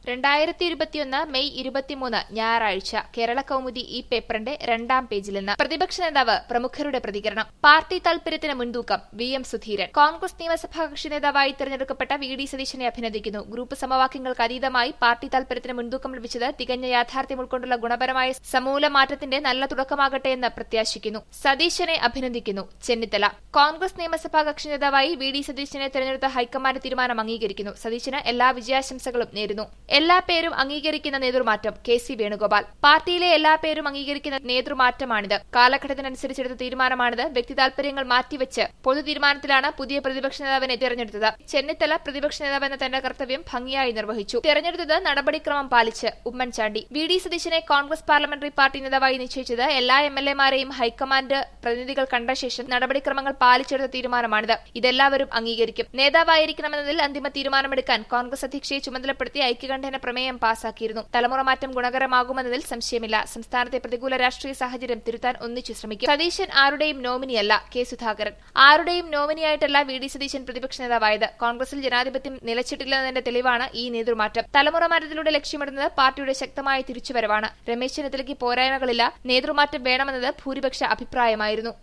രണ്ടായിരത്തി ഇരുപത്തിയൊന്ന് മെയ് ഇരുപത്തിമൂന്ന് ഞായറാഴ്ച കേരള കൗമുദി ഈ പേപ്പറിന്റെ രണ്ടാം പേജിൽ നിന്ന് പ്രതിപക്ഷ നേതാവ് പ്രമുഖരുടെ പ്രതികരണം പാർട്ടി താൽപര്യത്തിന് മുൻതൂക്കം വി എം സുധീരൻ കോൺഗ്രസ് നിയമസഭാ കക്ഷി നേതാവായി തെരഞ്ഞെടുക്കപ്പെട്ട വി ഡി സതീശനെ അഭിനന്ദിക്കുന്നു ഗ്രൂപ്പ് സമവാക്യങ്ങൾക്ക് അതീതമായി പാർട്ടി താൽപര്യത്തിന് മുൻതൂക്കം ലഭിച്ചത് തികഞ്ഞ യാഥാർത്ഥ്യം ഉൾക്കൊണ്ടുള്ള ഗുണപരമായ സമൂല മാറ്റത്തിന്റെ നല്ല തുടക്കമാകട്ടെ എന്ന് പ്രത്യാശിക്കുന്നു സതീശനെ അഭിനന്ദിക്കുന്നു ചെന്നിത്തല കോൺഗ്രസ് നിയമസഭാ കക്ഷി നേതാവായി വി ഡി സതീശനെ തെരഞ്ഞെടുത്ത ഹൈക്കമാൻഡ് തീരുമാനം അംഗീകരിക്കുന്നു സതീശന് എല്ലാ വിജയാശംസകളും നേരുന്നു എല്ലാ പേരും അംഗീകരിക്കുന്ന നേതൃമാറ്റം കെ സി വേണുഗോപാൽ പാർട്ടിയിലെ എല്ലാ പേരും അംഗീകരിക്കുന്ന നേതൃമാറ്റമാണിത് കാലഘട്ടത്തിനനുസരിച്ചെടുത്ത തീരുമാനമാണിത് വ്യക്തി താൽപര്യങ്ങൾ മാറ്റിവെച്ച് പൊതു തീരുമാനത്തിലാണ് പുതിയ പ്രതിപക്ഷ നേതാവിനെ തെരഞ്ഞെടുത്തത് ചെന്നിത്തല പ്രതിപക്ഷ നേതാവ് എന്ന തന്റെ കർത്തവ്യം ഭംഗിയായി നിർവഹിച്ചു തെരഞ്ഞെടുത്തത് നടപടിക്രമം പാലിച്ച് ഉമ്മൻചാണ്ടി വി ഡി സതീശനെ കോൺഗ്രസ് പാർലമെന്ററി പാർട്ടി നേതാവായി നിശ്ചയിച്ചത് എല്ലാ എം എൽ എമാരെയും ഹൈക്കമാൻഡ് പ്രതിനിധികൾ കണ്ട ശേഷം നടപടിക്രമങ്ങൾ പാലിച്ചെടുത്ത തീരുമാനമാണിത് ഇതെല്ലാവരും അംഗീകരിക്കും നേതാവായിരിക്കണമെന്നതിൽ അന്തിമ തീരുമാനമെടുക്കാൻ കോൺഗ്രസ് അധ്യക്ഷയെ ചുമതലപ്പെടുത്തി ഐക്യകണ്ഠേന പ്രമേയം പാസാക്കിയിരുന്നു തലമുറ മാറ്റം ഗുണകരമാകുമെന്നതിൽ സംശയമില്ല സംസ്ഥാനത്തെ പ്രതികൂല രാഷ്ട്രീയ സാഹചര്യം തിരുത്താൻ ഒന്നിച്ചു ശ്രമിക്കും സതീശൻ ആരുടെയും നോമിനിയല്ല കെ സുധാകരൻ ആരുടെയും നോമിനിയായിട്ടല്ല വി ഡി സതീശൻ പ്രതിപക്ഷ നേതാവായത് കോൺഗ്രസിൽ ജനാധിപത്യം നിലച്ചിട്ടില്ലെന്നതിന്റെ തെളിവാണ് ഈ നേതൃമാറ്റം തലമുറ മാറ്റത്തിലൂടെ ലക്ഷ്യമിടുന്നത് പാർട്ടിയുടെ ശക്തമായ തിരിച്ചുവരവാണ് രമേശ് ചെന്നിത്തലയ്ക്ക് പോരായ്മകളില്ല നേതൃമാറ്റം വേണമെന്നത് ഭൂരിപക്ഷ അഭിപ്രായമായിരുന്നു